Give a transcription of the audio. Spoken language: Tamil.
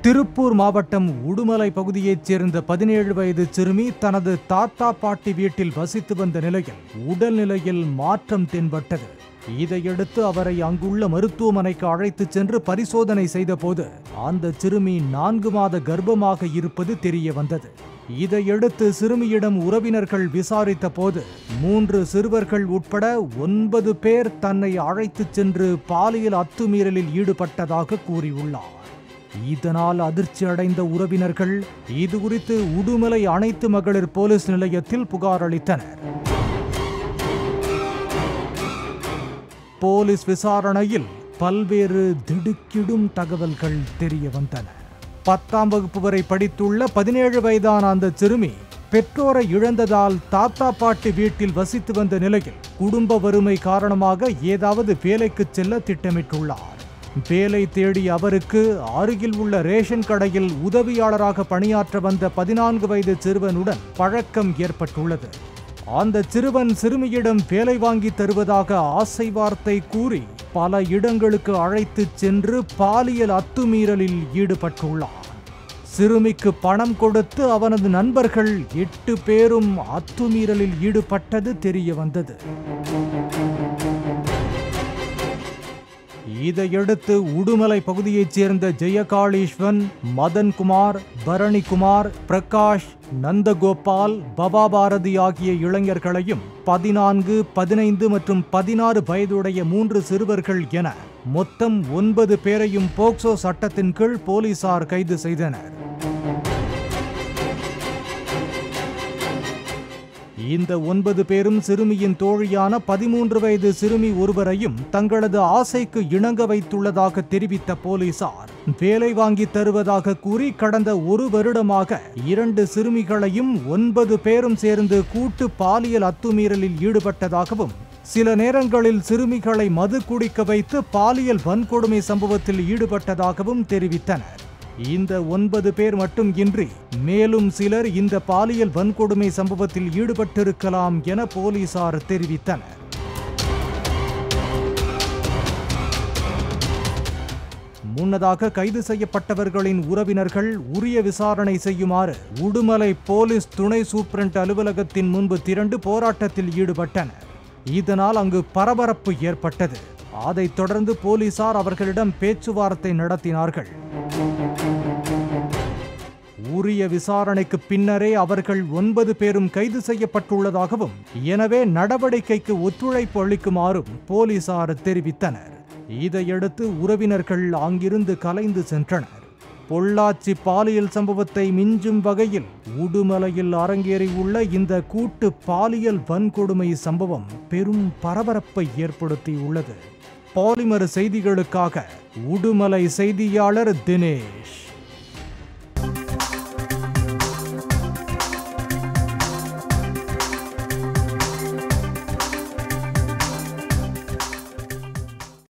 திருப்பூர் மாவட்டம் உடுமலை பகுதியைச் சேர்ந்த பதினேழு வயது சிறுமி தனது தாத்தா பாட்டி வீட்டில் வசித்து வந்த நிலையில் உடல்நிலையில் மாற்றம் தென்பட்டது இதையடுத்து அவரை அங்குள்ள மருத்துவமனைக்கு அழைத்துச் சென்று பரிசோதனை செய்தபோது அந்த சிறுமி நான்கு மாத கர்ப்பமாக இருப்பது தெரிய வந்தது இதையடுத்து சிறுமியிடம் உறவினர்கள் விசாரித்த போது மூன்று சிறுவர்கள் உட்பட ஒன்பது பேர் தன்னை அழைத்துச் சென்று பாலியல் அத்துமீறலில் ஈடுபட்டதாக கூறியுள்ளார் இதனால் அதிர்ச்சி அடைந்த உறவினர்கள் இது குறித்து உடுமலை அனைத்து மகளிர் போலீஸ் நிலையத்தில் புகார் அளித்தனர் போலீஸ் விசாரணையில் பல்வேறு திடுக்கிடும் தகவல்கள் தெரிய வந்தன பத்தாம் வகுப்பு வரை படித்துள்ள பதினேழு வயதான அந்த சிறுமி பெற்றோரை இழந்ததால் தாத்தா பாட்டி வீட்டில் வசித்து வந்த நிலையில் குடும்ப வறுமை காரணமாக ஏதாவது வேலைக்கு செல்ல திட்டமிட்டுள்ளார் வேலை தேடி அவருக்கு அருகில் உள்ள ரேஷன் கடையில் உதவியாளராக பணியாற்ற வந்த பதினான்கு வயது சிறுவனுடன் பழக்கம் ஏற்பட்டுள்ளது அந்த சிறுவன் சிறுமியிடம் வேலை வாங்கி தருவதாக ஆசை வார்த்தை கூறி பல இடங்களுக்கு அழைத்துச் சென்று பாலியல் அத்துமீறலில் ஈடுபட்டுள்ளார் சிறுமிக்கு பணம் கொடுத்து அவனது நண்பர்கள் எட்டு பேரும் அத்துமீறலில் ஈடுபட்டது தெரிய வந்தது இதையடுத்து உடுமலை பகுதியைச் சேர்ந்த ஜெயகாளீஸ்வன் மதன்குமார் பரணிக்குமார் பிரகாஷ் நந்தகோபால் பவாபாரதி ஆகிய இளைஞர்களையும் பதினான்கு பதினைந்து மற்றும் பதினாறு வயதுடைய மூன்று சிறுவர்கள் என மொத்தம் ஒன்பது பேரையும் போக்சோ சட்டத்தின் கீழ் போலீசார் கைது செய்தனர் இந்த ஒன்பது பேரும் சிறுமியின் தோழியான பதிமூன்று வயது சிறுமி ஒருவரையும் தங்களது ஆசைக்கு இணங்க வைத்துள்ளதாக தெரிவித்த போலீசார் வேலை வாங்கி தருவதாக கூறி கடந்த ஒரு வருடமாக இரண்டு சிறுமிகளையும் ஒன்பது பேரும் சேர்ந்து கூட்டு பாலியல் அத்துமீறலில் ஈடுபட்டதாகவும் சில நேரங்களில் சிறுமிகளை மது குடிக்க வைத்து பாலியல் வன்கொடுமை சம்பவத்தில் ஈடுபட்டதாகவும் தெரிவித்தனர் இந்த ஒன்பது பேர் மட்டும் இன்றி மேலும் சிலர் இந்த பாலியல் வன்கொடுமை சம்பவத்தில் ஈடுபட்டிருக்கலாம் என போலீசார் தெரிவித்தனர் முன்னதாக கைது செய்யப்பட்டவர்களின் உறவினர்கள் உரிய விசாரணை செய்யுமாறு உடுமலை போலீஸ் துணை சூப்பரண்ட் அலுவலகத்தின் முன்பு திரண்டு போராட்டத்தில் ஈடுபட்டனர் இதனால் அங்கு பரபரப்பு ஏற்பட்டது அதைத் தொடர்ந்து போலீசார் அவர்களிடம் பேச்சுவார்த்தை நடத்தினார்கள் உரிய விசாரணைக்கு பின்னரே அவர்கள் ஒன்பது பேரும் கைது செய்யப்பட்டுள்ளதாகவும் எனவே நடவடிக்கைக்கு ஒத்துழைப்பு அளிக்குமாறும் போலீசார் தெரிவித்தனர் இதையடுத்து உறவினர்கள் அங்கிருந்து கலைந்து சென்றனர் பொள்ளாச்சி பாலியல் சம்பவத்தை மிஞ்சும் வகையில் உடுமலையில் அரங்கேறியுள்ள இந்த கூட்டு பாலியல் வன்கொடுமை சம்பவம் பெரும் பரபரப்பை ஏற்படுத்தியுள்ளது பாலிமர் செய்திகளுக்காக உடுமலை செய்தியாளர் தினேஷ்